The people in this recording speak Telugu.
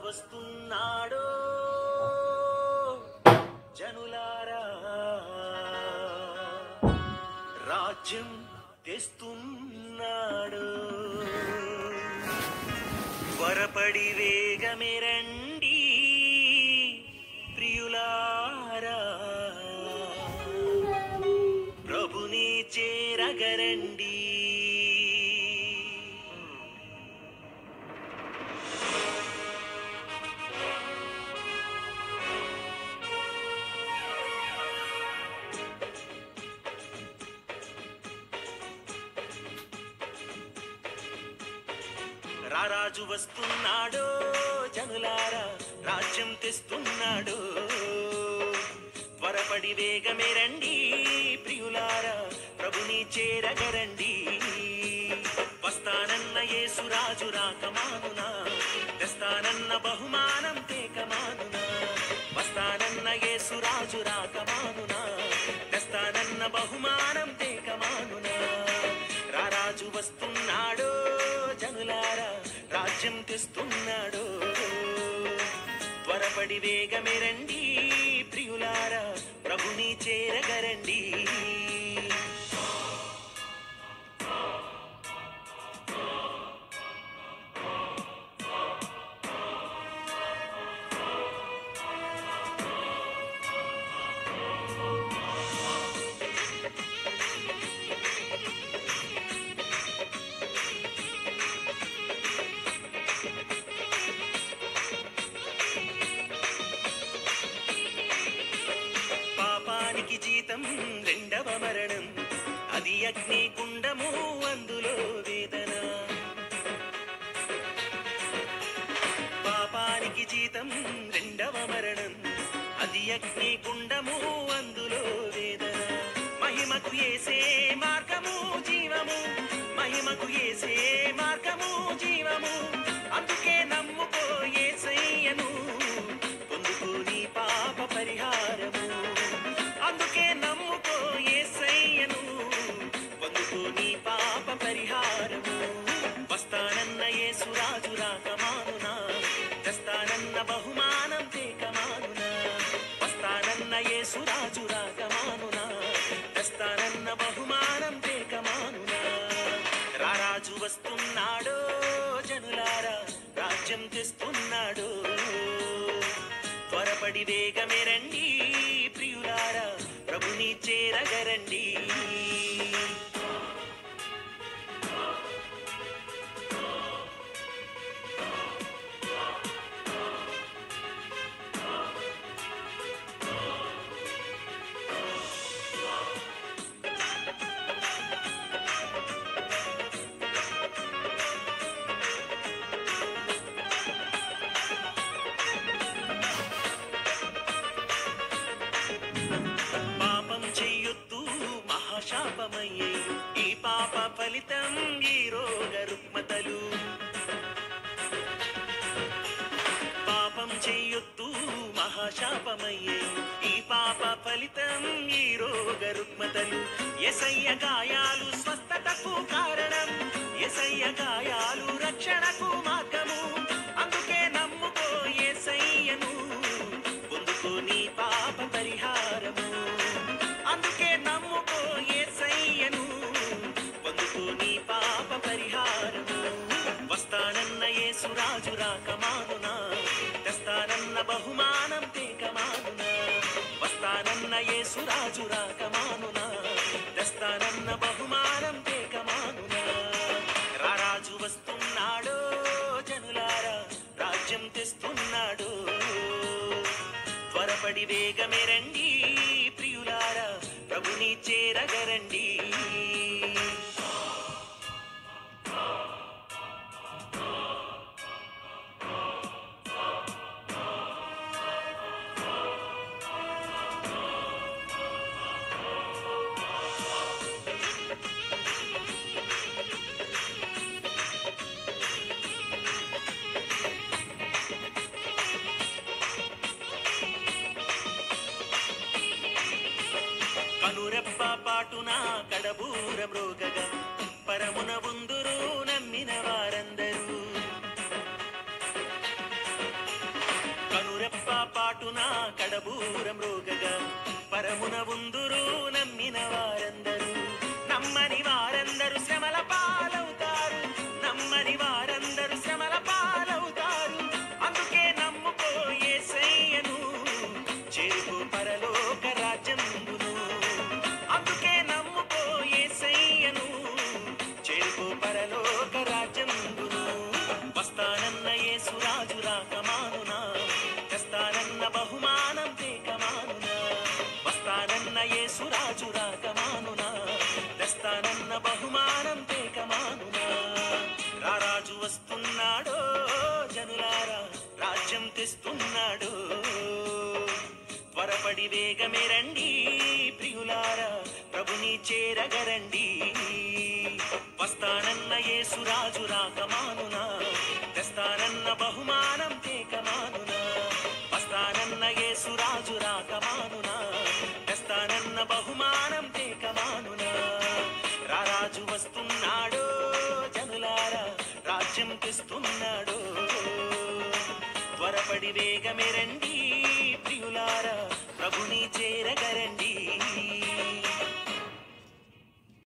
వస్తున్నాడో జనులారా రాజ్యం తెస్తున్నాడు త్వరపడి వేగమే రండి ప్రియులారా ప్రభుని చేరగరండి రారాజు వస్తున్నాడు జనులారా రాజ్యం తెస్తున్నాడు త్వరపడి వేగమే రండి ప్రియులారా ప్రభుని చేరగరండి వస్తానన్న యేసురాజు రాకమానునా తెస్తానన్న బహుమానం తేకమానునా వస్తానన్న యేసురాజు రాకమానునా తెస్తానన్న బహుమానం తేకమానునా రారాజు వస్తున్నాడు జనులారా రాజ్యం తెస్తున్నాడు త్వరపడి వేగమే రండి ప్రియులారా ప్రభుని చేరగరండి పాపానికి జీతం రెండవ మరణం అది అగ్ని కుండము అందులో వేదన పాపానికి జీతం రెండవ మరణం అది అగ్ని కుండము అందులో వేదన మహిమకు ఏసే మార్గము జీవము మహిమకు ఏసే మార్గము జీవము అందుకే నమ్ముకో ఏసయ్యను పొందుకో నీ పాప పరిహారము అందుకే నమ్ముకో ఏసయ్యను పొందుకో నీ పాప పరిహారము వస్తానన్న యేసురాజు రాకమానునా తెస్తానన్న బహుమానం తేకమానునా వస్తానన్న యేసురాజు రాకమానునా తెస్తానన్న బహుమానం తేకమానునా రారాజు వస్తున్నాడో జనులారా రాజ్యం తెస్తున్నాడు త్వరపడి వేగమే రండి ప్రియులారా ప్రభుని చేరగరండి పాపం చెయ్యొద్దు మహాశాపమయ్యే ఈ పాప ఫలితం ఈ రోగ రుగ్మతలు పాపం చెయ్యొద్దు మహాశాపమయ్యే ఈ పాప ఫలితం ఈ రోగ రుగ్మతలు ఎసయ్య గాయాలు స్వస్థతకు కారణం ఎసయ్య గాయాలు రక్షణకు మార్గము అందుకే నమ్ముకో ఎసయ్యను పొందుకో నీ పాప పరిహారము అందుకే నమ్ముకో ఏసయ్యను పొందుకో నీ పాప పరిహారము వస్తానన్న యేసురాజు రాకమానునా తెస్తానన్న బహుమానం తేకమానునా వస్తానన్న యేసురాజు రాకమానునా తెస్తానన్న బహుమానం తేకమానునా రారాజు వస్తున్నాడో జనులారా రాజ్యం తెస్తున్నాడు త్వరపడి వేగమే రండి ప్రియులారా ప్రభుని చేరగరండి కనురెప్ప పాటున కడబూర మ్రోగగా పాటున కడబూరం రోగగా పరమున ఉందురు నమ్మిన వారందరూ నమ్మని వారందరూ శ్రమల పాలవుతారు నమ్మని వారందరూ శ్రమల పాలవుతారు అందుకే నమ్ముకో యేసయ్యను చేరుకో పరలోక రాజ్యమును అందుకే నమ్ముకో యేసయ్యను చేరుకో పరలోక రాజ్యమును వస్తానన్న యేసురాజు రాకమానునా తెస్తానన్న బహుమానం తేకమానునా వస్తానన్న యేసురాజు రాకమానునా తెస్తానన్న బహుమానం తేకమానునా రారాజు వస్తున్నాడో జనులారా రాజ్యం తెస్తున్నాడో త్వరపడి వేగమే రండి ప్రియులారా ప్రభుని చేరగరండి వస్తానన్న యేసురాజు రాకమానునా తెస్తానన్న బహుమానం తేకమానునా వస్తానన్న యేసురాజు రాకమానునా తెస్తానన్న బహుమానం తేకమానునా రారాజు వస్తున్నాడో జనులారా రాజ్యం తెస్తున్నాడో త్వరపడి వేగమే రండి